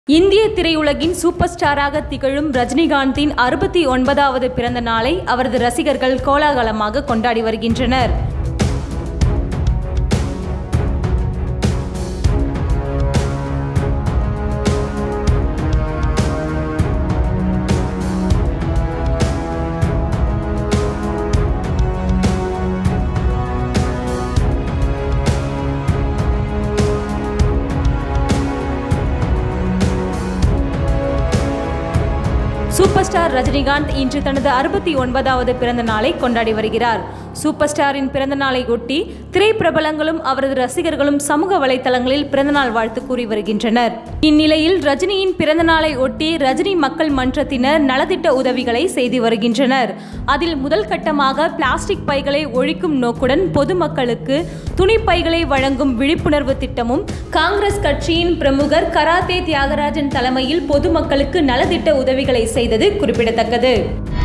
இந்திய திரையுலகின் சூப்பர் ஸ்டாராக திகழும் ரஜினிகாந்தின் அறுபத்தி ஒன்பதாவது பிறந்த நாளை அவரது ரசிகர்கள் கோலாகலமாக கொண்டாடி வருகின்றனர் சூப்பர் ஸ்டார் ரஜினிகாந்த் இன்று தனது அறுபத்தி ஒன்பதாவது பிறந்த நாளை கொண்டாடி வருகிறார் சூப்பர் ஸ்டாரின் பிறந்த நாளை ஒட்டி திரைப்பிரபலங்களும் அவரது ரசிகர்களும் சமூக வலைதளங்களில் பிறந்தநாள் வாழ்த்து கூறி வருகின்றனர் இந்நிலையில் ரஜினியின் பிறந்த நாளை ஒட்டி ரஜினி மக்கள் மன்றத்தினர் நலத்திட்ட உதவிகளை செய்து வருகின்றனர் அதில் முதல் கட்டமாக பிளாஸ்டிக் பைகளை ஒழிக்கும் நோக்குடன் பொதுமக்களுக்கு துணிப்பைகளை வழங்கும் விழிப்புணர்வு திட்டமும் காங்கிரஸ் கட்சியின் பிரமுகர் கராத்தே தியாகராஜன் தலைமையில் பொதுமக்களுக்கு நலத்திட்ட உதவிகளை செய்தது குறிப்பிடத்தக்கது